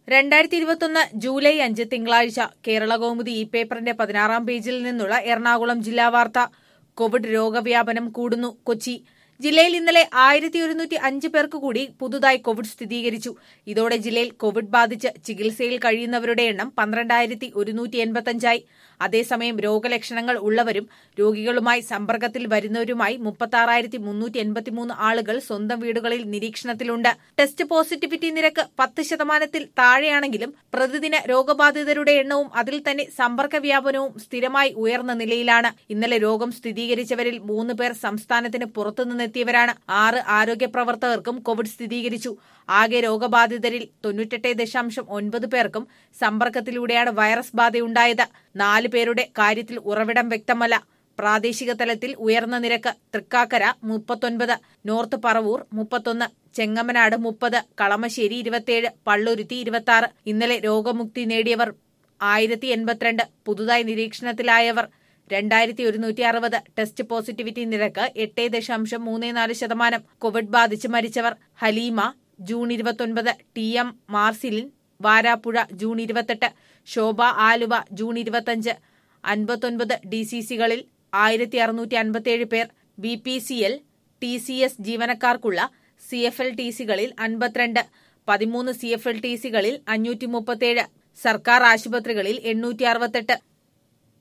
രണ്ടായിരത്തി ഇരുപത്തൊന്ന് ജൂലൈ അഞ്ച് തിങ്കളാഴ്ച കേരള കൗമുദി ഇ പേപ്പറിന്റെ പതിനാറാം പേജിൽ നിന്നുള്ള എറണാകുളം ജില്ലാ വാർത്ത കോവിഡ് രോഗവ്യാപനം കൂടുന്നു കൊച്ചി ജില്ലയിൽ ഇന്നലെ ആയിരത്തി ഒരുന്നൂറ്റി അഞ്ച് പേർക്ക് കൂടി പുതുതായി കോവിഡ് സ്ഥിരീകരിച്ചു ഇതോടെ ജില്ലയിൽ കോവിഡ് ബാധിച്ച് ചികിത്സയിൽ കഴിയുന്നവരുടെ എണ്ണം പന്ത്രണ്ടായിരത്തി ഒരുന്നൂറ്റി എൺപത്തഞ്ചായി അതേസമയം രോഗലക്ഷണങ്ങൾ ഉള്ളവരും രോഗികളുമായി സമ്പർക്കത്തിൽ വരുന്നവരുമായി മുപ്പത്തി മുന്നൂറ്റി എൺപത്തിമൂന്ന് ആളുകൾ സ്വന്തം വീടുകളിൽ നിരീക്ഷണത്തിലുണ്ട് ടെസ്റ്റ് പോസിറ്റിവിറ്റി നിരക്ക് പത്ത് ശതമാനത്തിൽ താഴെയാണെങ്കിലും പ്രതിദിന രോഗബാധിതരുടെ എണ്ണവും അതിൽ തന്നെ സമ്പർക്ക വ്യാപനവും സ്ഥിരമായി ഉയർന്ന നിലയിലാണ് ഇന്നലെ രോഗം സ്ഥിരീകരിച്ചവരിൽ മൂന്ന് പേർ സംസ്ഥാനത്തിന് പുറത്തുനിന്നെത്തിയവരാണ് ആറ് ആരോഗ്യ പ്രവർത്തകർക്കും കോവിഡ് സ്ഥിരീകരിച്ചു ആകെ രോഗബാധിതരിൽ തൊണ്ണൂറ്റെട്ട് ദശാംശം ഒൻപത് പേർക്കും സമ്പർക്കത്തിലൂടെയാണ് വൈറസ് ബാധയുണ്ടായത് നാല് പേരുടെ കാര്യത്തിൽ ഉറവിടം വ്യക്തമല്ല പ്രാദേശിക തലത്തിൽ ഉയർന്ന നിരക്ക് തൃക്കാക്കര മുപ്പത്തൊൻപത് നോർത്ത് പറവൂർ മുപ്പത്തൊന്ന് ചെങ്ങമനാട് മുപ്പത് കളമശ്ശേരി ഇരുപത്തിയേഴ് പള്ളുരുത്തി ഇരുപത്തി ഇന്നലെ രോഗമുക്തി നേടിയവർ ആയിരത്തി എൺപത്തിരണ്ട് പുതുതായി നിരീക്ഷണത്തിലായവർ രണ്ടായിരത്തി ഒരുന്നൂറ്റി അറുപത് ടെസ്റ്റ് പോസിറ്റിവിറ്റി നിരക്ക് എട്ട് ദശാംശം മൂന്ന് നാല് ശതമാനം കോവിഡ് ബാധിച്ച് മരിച്ചവർ ഹലീമ ജൂൺ ഇരുപത്തൊൻപത് T M Marcilin Varapuzha June ഇരുപത്തെട്ട് ശോഭ ആലുവ ജൂൺ ഇരുപത്തഞ്ച് അൻപത്തൊൻപത് ഡി സി സികളിൽ ആയിരത്തി അറുന്നൂറ്റി അൻപത്തിയേഴ് പേർ B P C L T C S ജീവനക്കാർക്കുള്ള സി എഫ് എൽ ടി സികളിൽ അൻപത്തിരണ്ട് പതിമൂന്ന് സി എഫ് എൽ ടി സികളിൽ അഞ്ഞൂറ്റി മുപ്പത്തിയേഴ് സർക്കാർ ആശുപത്രികളിൽ എണ്ണൂറ്റി അറുപത്തെട്ട്